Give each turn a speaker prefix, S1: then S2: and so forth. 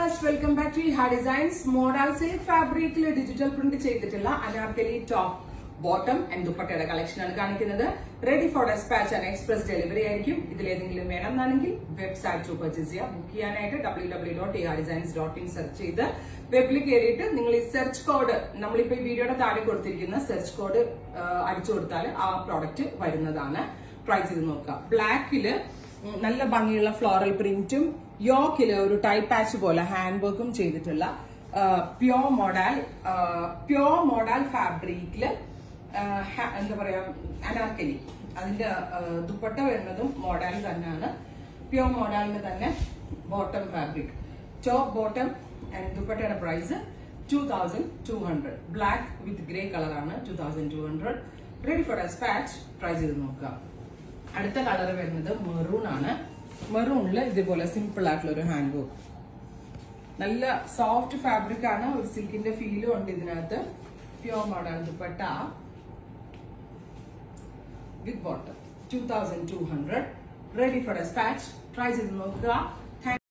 S1: viewers welcome back to ah designs modal silk ഫാബ്രിക്കിൽ digital print ചെയ്തിട്ടുള്ള Anarkali top bottom and ദുപ്പട്ടയുടെ collection ആണ് കാണിക്കുന്നത് ready for despatch and express delivery ആയിരിക്കും ഇതിലേതെങ്കിലും വേണമെന്നാണെങ്കിൽ വെബ്സൈറ്റ് ത്രൂ പർച്ചേസ് ചെയ്യാം ബുക്ക് ചെയ്യാനായിട്ട് W W dot A designs dot in search ചെയ്ത് വെബിൽ കയറിയിട്ട് നിങ്ങൾ ഈ സെർച്ച് കോഡ് നമ്മളിപ്പോ ഈ വീഡിയോയുടെ താഴെ കൊടുത്തിരിക്കുന്ന സെർച്ച് കോഡ് അടിച്ചു കൊടുത്താൽ ആ പ്രോഡക്റ്റ് വരുന്നതാണ് ട്രൈ ചെയ്ത് നോക്കുക ബ്ലാക്കില് നല്ല ഭംഗിയുള്ള ഫ്ലോറൽ പ്രിന്റും യോക്കില് ഒരു ടൈ പാച്ച് പോലെ ഹാൻഡ് വർക്കും ചെയ്തിട്ടുള്ള പ്യോർ മോഡൽ പ്യോർ മോഡൽ ഫാബ്രിക്കില് എന്താ പറയാ അനാർക്കലി അതിന്റെ ആ, ദുപ്പട്ട വരുന്നതും മോഡൽ തന്നെയാണ് പ്യോർ മോഡലിന്റെ തന്നെ bottom fabric top bottom and ദുപ്പട്ടയുടെ price two thousand two hundred black with grey കളറാണ് two thousand two hundred ready for despatch try ചെയ്ത് നോക്കാം അടുത്ത കളർ വരുന്നത് മെറൂൺ ആണ് മെറൂണില് ഇതേപോലെ സിമ്പിൾ ആയിട്ടുള്ള ഒരു ഹാൻഡ് വർക്ക് നല്ല സോഫ്റ്റ് ഫാബ്രിക് ആണ് ഒരു സിൽക്കിന്റെ ഫീലും ഉണ്ട് ഇതിനകത്ത് pure modal dupatta with bottom two thousand two hundred ready for despatch try ചെയ്ത് നോക്കുക